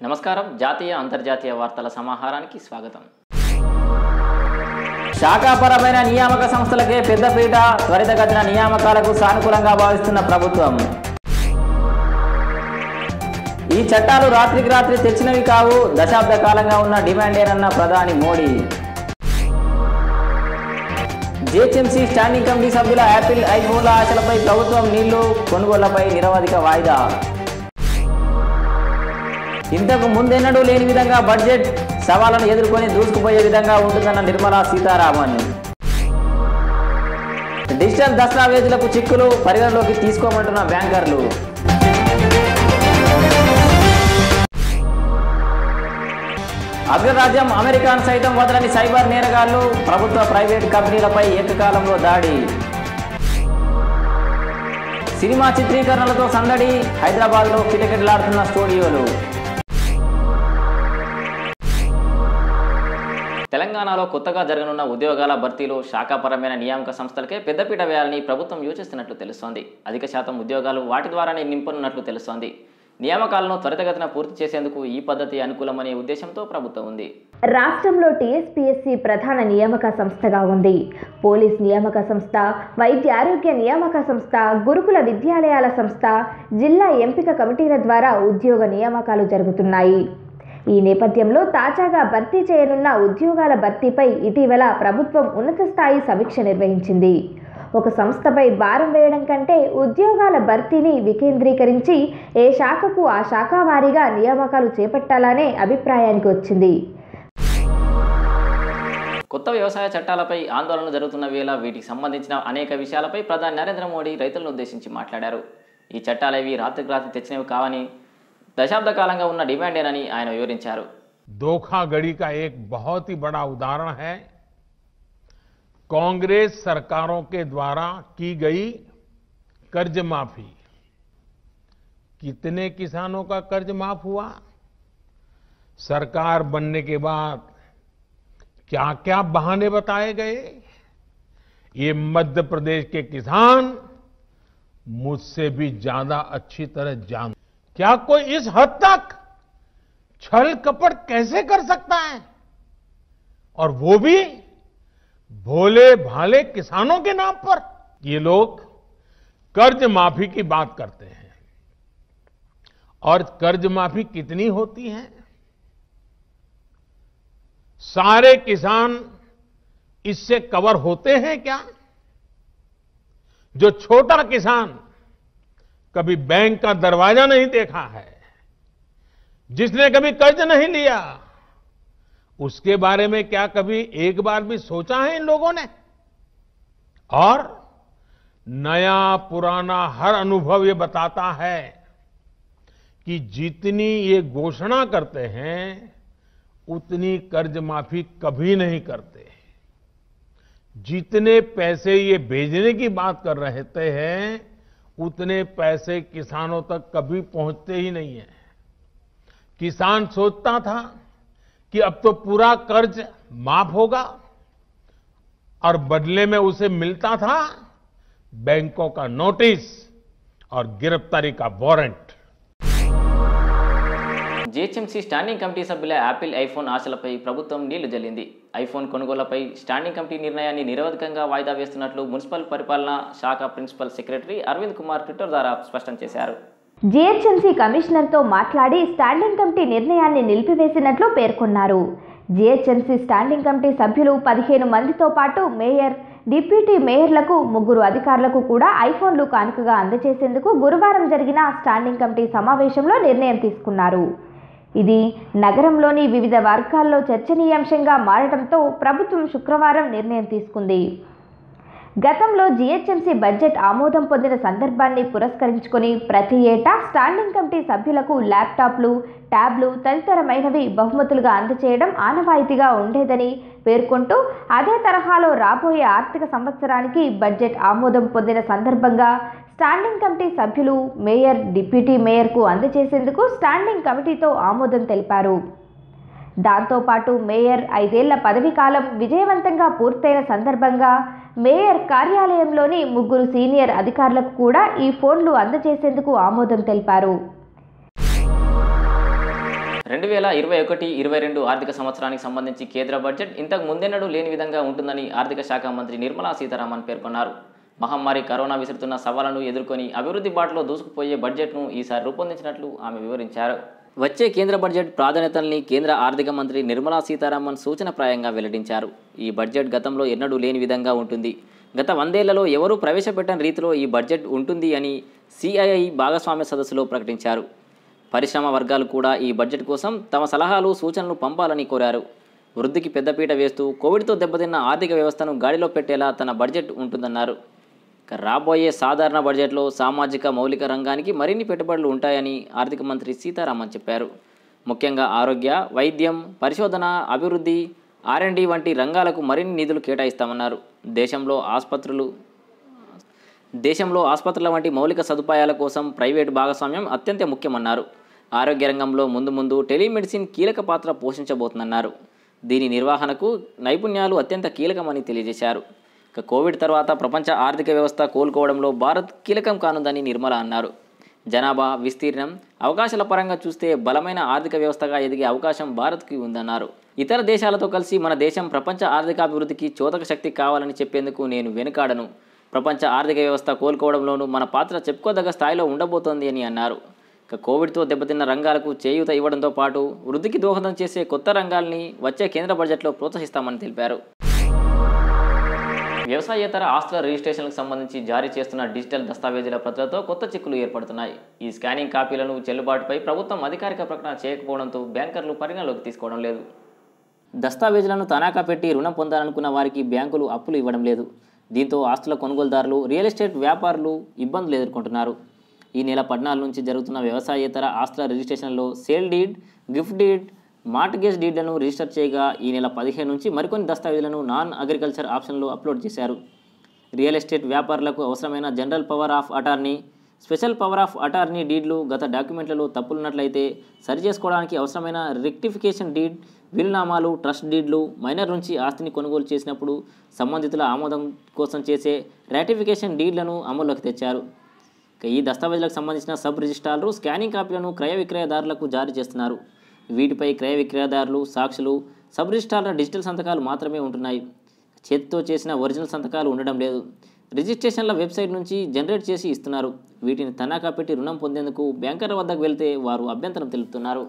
నమస్కారం జాతీయ అంతర్జాతీయ వార్తల సమాహారానికి స్వాగతం శాఖాపరమైన నియామక సంస్థలకే పెద్దపీట త్వరితగతిన నియామకాలకు సానుకూలంగా భావిస్తున్న ప్రభుత్వం ఈ చట్టాలు రాత్రికి రాత్రి తెచ్చినవి కావు దశాబ్ద కాలంగా ఉన్న డిమాండేనన్న ప్రధాని మోడీ జిహెచ్ఎంసీ స్టాండింగ్ కమిటీ సభ్యుల యాపిల్ ఐఫోన్ల ఆశలపై ప్రభుత్వం నీళ్లు కొనుగోళ్లపై నిరవధిక వాయిదా ఇంతకు ముందెన్నడూ లేని విధంగా బడ్జెట్ సవాళ్లను ఎదుర్కొని దూసుకుపోయే విధంగా ఉంటుందన్న నిర్మలా సీతారామన్ డిజిటల్ దస్తావేజులకు చిక్కులు పరిగణలోకి తీసుకోమంటున్న బ్యాంకర్లు అగ్రరాజ్యం అమెరికాను సైతం వదలని సైబర్ నేరగాళ్లు ప్రభుత్వ ప్రైవేట్ కంపెనీలపై ఏకకాలంలో దాడి సినిమా చిత్రీకరణలతో సందడి హైదరాబాద్లో కిటకిటలాడుతున్న స్టూడియోలు తెలంగాణలో కొత్తగా జరగనున్న ఉద్యోగాల భర్తీలో శాఖాపరమైన నియామక సంస్థలకే పెద్దపీట వేయాలని ప్రభుత్వం యోచిస్తున్నట్లు తెలుస్తోంది అధిక శాతం ఉద్యోగాలు వాటి ద్వారానే నింపనున్నట్లు తెలుస్తోంది నియామకాలను త్వరితగతిన పూర్తి చేసేందుకు ఈ పద్ధతి అనుకూలమనే ఉద్దేశంతో ప్రభుత్వం ఉంది రాష్ట్రంలో టీఎస్పీఎస్సీ ప్రధాన నియామక సంస్థగా ఉంది పోలీస్ నియామక సంస్థ వైద్య ఆరోగ్య నియామక సంస్థ గురుకుల విద్యాలయాల సంస్థ జిల్లా ఎంపిక కమిటీల ద్వారా ఉద్యోగ నియామకాలు జరుగుతున్నాయి ఈ నేపథ్యంలో తాజాగా భర్తీ చేయనున్న ఉద్యోగాల భర్తీపై ఇటీవల ప్రభుత్వం ఉన్నత స్థాయి సమీక్ష నిర్వహించింది ఒక సంస్థపై భారం వేయడం కంటే ఉద్యోగాల భర్తీని వికేంద్రీకరించి ఏ శాఖకు ఆ శాఖ వారీగా నియామకాలు చేపట్టాలనే అభిప్రాయానికి వచ్చింది కొత్త వ్యవసాయ చట్టాలపై ఆందోళన జరుగుతున్న వేళ వీటికి సంబంధించిన అనేక విషయాలపై ప్రధాని నరేంద్ర మోడీ రైతులను ఉద్దేశించి మాట్లాడారు ఈ చట్టాలేవి రాత్రికి రాత్రి తెచ్చినవి కావని దశాబ్ద కాలంగా ఉన్న డిమాండేనని ఆయన వివరించారు धोखाधड़ी का एक बहुत ही बड़ा उदाहरण है कांग्रेस सरकारों के द्वारा की गई कर्ज माफी कितने किसानों का कर्ज माफ हुआ सरकार बनने के बाद क्या क्या बहाने बताए गए ये मध्य प्रदेश के किसान मुझसे भी ज्यादा अच्छी तरह जान क्या कोई इस हद तक छल कपट कैसे कर सकता है और वो भी भोले भाले किसानों के नाम पर ये लोग कर्ज माफी की बात करते हैं और कर्ज माफी कितनी होती है सारे किसान इससे कवर होते हैं क्या जो छोटा किसान कभी बैंक का दरवाजा नहीं देखा है जिसने कभी कर्ज नहीं लिया उसके बारे में क्या कभी एक बार भी सोचा है इन लोगों ने और नया पुराना हर अनुभव ये बताता है कि जितनी ये घोषणा करते हैं उतनी कर्ज माफी कभी नहीं करते जितने पैसे ये भेजने की बात कर रहे थे हैं उतने पैसे किसानों तक कभी पहुंचते ही नहीं है किसान सोचता था कि अब तो पूरा कर्ज माफ होगा और बदले में उसे मिलता था बैंकों का नोटिस और गिरफ्तारी का वारंट జిహెచ్ఎంసీ స్టాండింగ్ కమిటీ సభ్యుల యాపిల్ ఐఫోన్ ఆశలపై ప్రభుత్వం నీళ్లు జల్లింది ఐఫోన్ కొనుగోళ్లపై స్టాండింగ్ కమిటీ నిర్ణయాన్ని నిరవధికంగా వాయిదా వేస్తున్నట్లు మున్సిపల్ పరిపాలన శాఖ principal secretary Arvind Kumar Twitter ద్వారా స్పష్టం చేశారు జిహెచ్ఎంసీ కమిషనర్తో మాట్లాడి స్టాండింగ్ కమిటీ నిర్ణయాన్ని నిలిపివేసినట్లు పేర్కొన్నారు జిహెచ్ఎంసీ స్టాండింగ్ కమిటీ సభ్యులు పదిహేను మందితో పాటు మేయర్ డిప్యూటీ మేయర్లకు ముగ్గురు అధికారులకు కూడా ఐఫోన్లు కానుకగా అందజేసేందుకు గురువారం జరిగిన స్టాండింగ్ కమిటీ సమావేశంలో నిర్ణయం తీసుకున్నారు ఇది నగరంలోని వివిధ వర్గాల్లో చర్చనీయాంశంగా మారడంతో ప్రభుత్వం శుక్రవారం నిర్ణయం తీసుకుంది గతంలో జీహెచ్ఎంసీ బడ్జెట్ ఆమోదం పొందిన సందర్భాన్ని పురస్కరించుకొని ప్రతి ఏటా స్టాండింగ్ కమిటీ సభ్యులకు ల్యాప్టాప్లు ట్యాబ్లు తదితరమైనవి బహుమతులుగా అందచేయడం ఆనవాయితీగా ఉండేదని పేర్కొంటూ అదే తరహాలో రాబోయే ఆర్థిక సంవత్సరానికి బడ్జెట్ ఆమోదం పొందిన సందర్భంగా స్టాండింగ్ కమిటీ సభ్యులు మేయర్ డిప్యూటీ మేయర్కు అందజేసేందుకు స్టాండింగ్ కమిటీతో ఆమోదం తెలిపారు దాంతోపాటు మేయర్ ఐదేళ్ల పదవీ కాలం విజయవంతంగా పూర్తయిన సందర్భంగా మేయర్ కార్యాలయంలోని ముగ్గురు సీనియర్ అధికారులకు కూడా ఈ ఫోన్లు అందజేసేందుకు ఆమోదం తెలిపారు రెండు వేల ఇరవై ఒకటి ఇరవై రెండు ఆర్థిక సంవత్సరానికి సంబంధించి కేంద్ర బడ్జెట్ ఇంతకు ముందెన్నడూ లేని విధంగా ఉంటుందని ఆర్థిక శాఖ మంత్రి నిర్మలా సీతారామన్ పేర్కొన్నారు మహమ్మారి కరోనా విసురుతున్న సవాళ్లను ఎదుర్కొని అభివృద్ధి బాటలో దూసుకుపోయే బడ్జెట్ను ఈసారి రూపొందించినట్లు ఆమె వివరించారు వచ్చే కేంద్ర బడ్జెట్ ప్రాధాన్యతల్ని కేంద్ర ఆర్థిక మంత్రి నిర్మలా సీతారామన్ సూచనప్రాయంగా వెల్లడించారు ఈ బడ్జెట్ గతంలో ఎన్నడూ లేని విధంగా ఉంటుంది గత వందేళ్లలో ఎవరూ ప్రవేశపెట్టని రీతిలో ఈ బడ్జెట్ ఉంటుంది అని సిఐఐ భాగస్వామ్య సదస్సులో ప్రకటించారు పరిశ్రమ వర్గాలు కూడా ఈ బడ్జెట్ కోసం తమ సలహాలు సూచనలు పంపాలని కోరారు వృద్ధికి పెద్దపీట వేస్తూ కోవిడ్తో దెబ్బతిన్న ఆర్థిక వ్యవస్థను గాడిలో పెట్టేలా తన బడ్జెట్ ఉంటుందన్నారు ఇక రాబోయే సాధారణ బడ్జెట్లో సామాజిక మౌలిక రంగానికి మరిన్ని పెట్టుబడులు ఉంటాయని ఆర్థిక మంత్రి సీతారామన్ చెప్పారు ముఖ్యంగా ఆరోగ్య వైద్యం పరిశోధన అభివృద్ధి ఆర్ఎండి వంటి రంగాలకు మరిన్ని నిధులు కేటాయిస్తామన్నారు దేశంలో ఆసుపత్రులు దేశంలో ఆసుపత్రుల వంటి మౌలిక సదుపాయాల కోసం ప్రైవేటు భాగస్వామ్యం అత్యంత ముఖ్యమన్నారు ఆరోగ్య రంగంలో ముందు ముందు టెలిమెడిసిన్ కీలక పాత్ర పోషించబోతుందన్నారు దీని నిర్వహణకు నైపుణ్యాలు అత్యంత కీలకమని తెలియజేశారు ఇక కోవిడ్ తర్వాత ప్రపంచ ఆర్థిక వ్యవస్థ కోలుకోవడంలో భారత్ కీలకం కానుందని నిర్మల అన్నారు జనాభా విస్తీర్ణం అవకాశాల పరంగా చూస్తే బలమైన ఆర్థిక వ్యవస్థగా ఎదిగే అవకాశం భారత్కి ఉందన్నారు ఇతర దేశాలతో కలిసి మన దేశం ప్రపంచ ఆర్థికాభివృద్ధికి చోదక శక్తి కావాలని చెప్పేందుకు నేను వెనుకాడను ప్రపంచ ఆర్థిక వ్యవస్థ కోలుకోవడంలోనూ మన పాత్ర చెప్పుకోదగ్గ స్థాయిలో ఉండబోతోంది అని అన్నారు ఇక కోవిడ్తో దెబ్బతిన్న రంగాలకు చేయూత ఇవ్వడంతో పాటు వృద్ధికి దోహదం చేసే కొత్త రంగాల్ని వచ్చే కేంద్ర బడ్జెట్లో ప్రోత్సహిస్తామని తెలిపారు వ్యవసాయేతర ఆస్తుల రిజిస్ట్రేషన్లకు సంబంధించి జారీ చేస్తున్న డిజిటల్ దస్తావేజీల ప్రతులతో కొత్త చిక్కులు ఏర్పడుతున్నాయి ఈ స్కానింగ్ కాపీలను చెల్లుబాటుపై ప్రభుత్వం అధికారిక ప్రకటన చేయకపోవడంతో బ్యాంకర్లు పరిగణలోకి తీసుకోవడం లేదు దస్తావేజులను తనాఖా పెట్టి రుణం పొందాలనుకున్న వారికి బ్యాంకులు అప్పులు ఇవ్వడం లేదు దీంతో ఆస్తుల కొనుగోలుదారులు రియల్ ఎస్టేట్ వ్యాపారులు ఇబ్బందులు ఎదుర్కొంటున్నారు ఈ నెల పద్నాలుగు నుంచి జరుగుతున్న వ్యవసాయేతర ఆస్తుల రిజిస్ట్రేషన్లో sale deed gift deed mortgage డీడ్లను రిజిస్టర్ చేయగా ఈ నెల పదిహేను నుంచి మరికొన్ని దస్తావేజులను నాన్ అగ్రికల్చర్ ఆప్షన్లో అప్లోడ్ చేశారు రియల్ ఎస్టేట్ వ్యాపారులకు అవసరమైన general power of attorney special power of attorney డీడ్లు గత డాక్యుమెంట్లలో తప్పులున్నట్లయితే సరిచేసుకోవడానికి అవసరమైన రెక్టిఫికేషన్ డీడ్ వీలునామాలు ట్రస్ట్ డీడ్లు మైనర్ నుంచి ఆస్తిని కొనుగోలు చేసినప్పుడు సంబంధితుల ఆమోదం కోసం చేసే రాటిఫికేషన్ డీడ్లను అమల్లోకి తెచ్చారు ఇక ఈ దస్తావేజులకు సంబంధించిన సబ్ రిజిస్ట్రార్లు స్కానింగ్ కాపీలను క్రయ విక్రయదారులకు జారీ చేస్తున్నారు వీటిపై క్రయ విక్రయదారులు సాక్షులు సబ్ రిజిస్ట్రార్ల డిజిటల్ సంతకాలు మాత్రమే ఉంటున్నాయి చేతితో చేసిన ఒరిజినల్ సంతకాలు ఉండడం లేదు రిజిస్ట్రేషన్ల వెబ్సైట్ నుంచి జనరేట్ చేసి ఇస్తున్నారు వీటిని తనఖా పెట్టి రుణం పొందేందుకు బ్యాంకర్ల వద్దకు వెళ్తే వారు అభ్యంతరం తెలుపుతున్నారు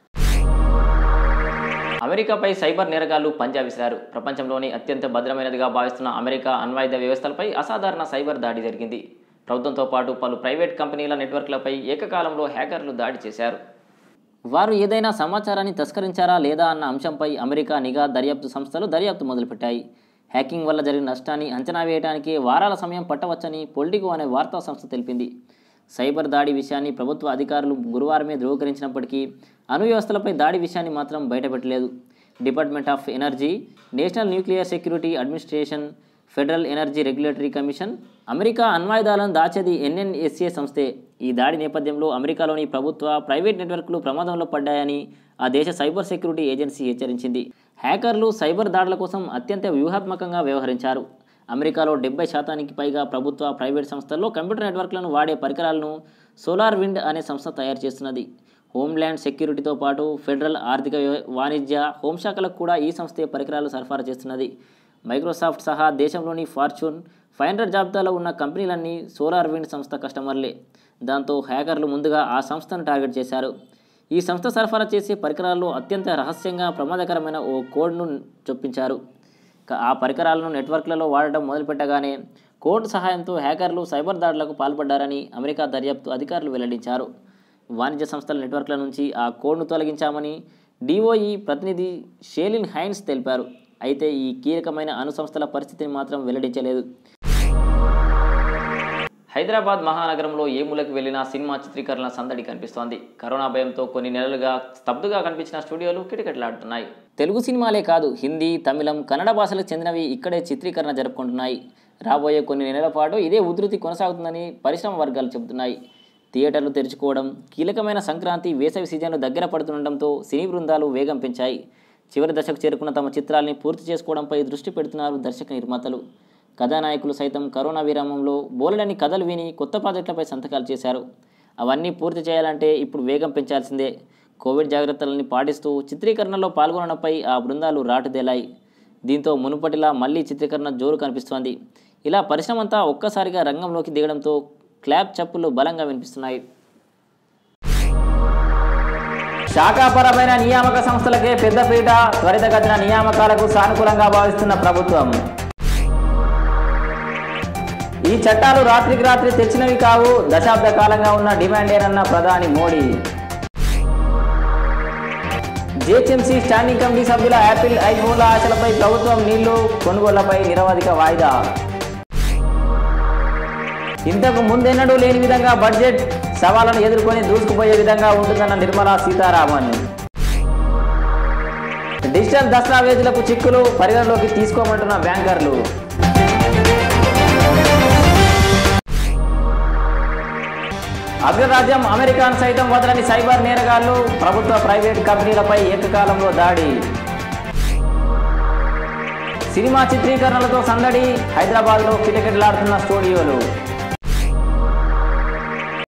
అమెరికాపై సైబర్ నేరగాళ్లు పంజా విసిరారు ప్రపంచంలోని అత్యంత భద్రమైనదిగా భావిస్తున్న అమెరికా అణ్వాయుధ వ్యవస్థలపై అసాధారణ సైబర్ దాడి జరిగింది ప్రభుత్వంతో పాటు పలు ప్రైవేట్ కంపెనీల నెట్వర్క్లపై ఏకకాలంలో హ్యాకర్లు దాడి చేశారు వారు ఏదైనా సమాచారాన్ని తస్కరించారా లేదా అన్న అంశంపై అమెరికా నిఘా దర్యాప్తు సంస్థలు దర్యాప్తు మొదలుపెట్టాయి హ్యాకింగ్ వల్ల జరిగిన నష్టాన్ని అంచనా వేయడానికి వారాల సమయం పట్టవచ్చని పొలిటికో అనే వార్తా సంస్థ తెలిపింది సైబర్ దాడి విషయాన్ని ప్రభుత్వ అధికారులు గురువారమే ధృవీకరించినప్పటికీ అణు వ్యవస్థలపై దాడి విషయాన్ని మాత్రం బయటపెట్టలేదు department of energy national nuclear security administration federal energy regulatory commission America అణ్వాయుధాలను దాచేది ఎన్ఎన్ఎస్ఏ సంస్థే ఈ దాడి నేపథ్యంలో అమెరికాలోని ప్రభుత్వ ప్రైవేట్ నెట్వర్క్లు ప్రమాదంలో పడ్డాయని ఆ దేశ సైబర్ సెక్యూరిటీ ఏజెన్సీ హెచ్చరించింది హ్యాకర్లు సైబర్ దాడుల కోసం అత్యంత వ్యూహాత్మకంగా వ్యవహరించారు అమెరికాలో డెబ్బై శాతానికి పైగా ప్రభుత్వ ప్రైవేట్ సంస్థల్లో కంప్యూటర్ నెట్వర్క్లను వాడే పరికరాలను సోలార్ విండ్ అనే సంస్థ తయారు చేస్తున్నది హోమ్ల్యాండ్ సెక్యూరిటీతో పాటు ఫెడరల్ ఆర్థిక వ్య- వాణిజ్య హోంశాఖలకు కూడా ఈ సంస్థే పరికరాలు సరఫరా చేస్తున్నది మైక్రోసాఫ్ట్ సహా దేశంలోని ఫార్చ్యూన్ ఫైవ్ హండ్రెడ్ జాబితాలో ఉన్న కంపెనీలన్నీ సోలార్ విండ్ సంస్థ కస్టమర్లే దాంతో హ్యాకర్లు ముందుగా ఆ సంస్థను టార్గెట్ చేశారు ఈ సంస్థ సరఫరా చేసే పరికరాల్లో అత్యంత రహస్యంగా ప్రమాదకరమైన ఓ కోడ్ను చొప్పించారు ఇక ఆ పరికరాలను నెట్వర్క్లలో వాడటం మొదలుపెట్టగానే కోడ్ సహాయంతో హ్యాకర్లు సైబర్ దాడులకు పాల్పడ్డారని అమెరికా దర్యాప్తు అధికారులు వెల్లడించారు వాణిజ్య సంస్థల నెట్వర్క్ల నుంచి ఆ కోడ్ను తొలగించామని డిఓఈ ప్రతినిధి షేలిన్ హైన్స్ తెలిపారు అయితే ఈ కీలకమైన అణు సంస్థల పరిస్థితిని మాత్రం వెల్లడించలేదు హైదరాబాద్ మహానగరంలో ఏ మూలకు వెళ్ళినా సినిమా చిత్రీకరణ సందడి కనిపిస్తోంది కరోనా భయంతో కొన్ని నెలలుగా స్తబ్దుగా కనిపించిన స్టూడియోలు కిటకిటలాడుతున్నాయి తెలుగు సినిమాలే కాదు హిందీ తమిళం కన్నడ భాషలకు చెందినవి ఇక్కడే చిత్రీకరణ జరుపుకుంటున్నాయి రాబోయే కొన్ని నెలల పాటు ఇదే ఉధృతి కొనసాగుతుందని పరిశ్రమ వర్గాలు చెబుతున్నాయి థియేటర్లు తెరుచుకోవడం కీలకమైన సంక్రాంతి వేసవి సీజన్లు దగ్గర పడుతుండటంతో సినీ బృందాలు వేగం పెంచాయి చివరి దశకు చేరుకున్న తమ చిత్రాల్ని పూర్తి చేసుకోవడంపై దృష్టి పెడుతున్నారు దర్శక నిర్మాతలు కథానాయకులు సైతం కరోనా విరామంలో బోలెడని కథలు విని కొత్త ప్రాజెక్టులపై సంతకాలు చేశారు అవన్నీ పూర్తి చేయాలంటే ఇప్పుడు వేగం పెంచాల్సిందే కోవిడ్ జాగ్రత్తలని పాటిస్తూ చిత్రీకరణలో పాల్గొనడంపై ఆ బృందాలు రాటుదేలాయి దీంతో మునుపటిలా మళ్లీ చిత్రీకరణ జోరు కనిపిస్తోంది ఇలా పరిశ్రమంతా ఒక్కసారిగా రంగంలోకి దిగడంతో క్లాప్ చప్పులు బలంగా వినిపిస్తున్నాయి శాఖాపరమైన నియామక సంస్థలకే పెద్దపీట త్వరితగతిన నియామకాలకు సానుకూలంగా భావిస్తున్న ప్రభుత్వం ఈ చట్టాలు రాత్రికి రాత్రి తెచ్చినవి కావు దశాబ్ద కాలంగా ఉన్న డిమాండేనన్న ప్రధాని మోడీ జిహెచ్ఎంసీ స్టాండింగ్ కమిటీ సభ్యుల యాపిల్ ఐఫోన్ల ఆశలపై ప్రభుత్వం నీళ్లు కొనుగోళ్లపై నిరవధిక వాయిదా ఇంతకు ముందెన్నడూ లేని విధంగా బడ్జెట్ సవాళ్లను ఎదుర్కొని దూసుకుపోయే విధంగా ఉంటుందన్న నిర్మలా సీతారామన్ డిజిటల్ దస్తావేజులకు చిక్కులు పరిగణలోకి తీసుకోమంటున్న బ్యాంకర్లు అగ్రరాజ్యం అమెరికాను సైతం వదలని సైబర్ నేరగాళ్లు ప్రభుత్వ ప్రైవేట్ కంపెనీలపై ఏకకాలంలో దాడి సినిమా చిత్రీకరణలతో సందడి హైదరాబాద్లో కిటకిటలాడుతున్న స్టూడియోలు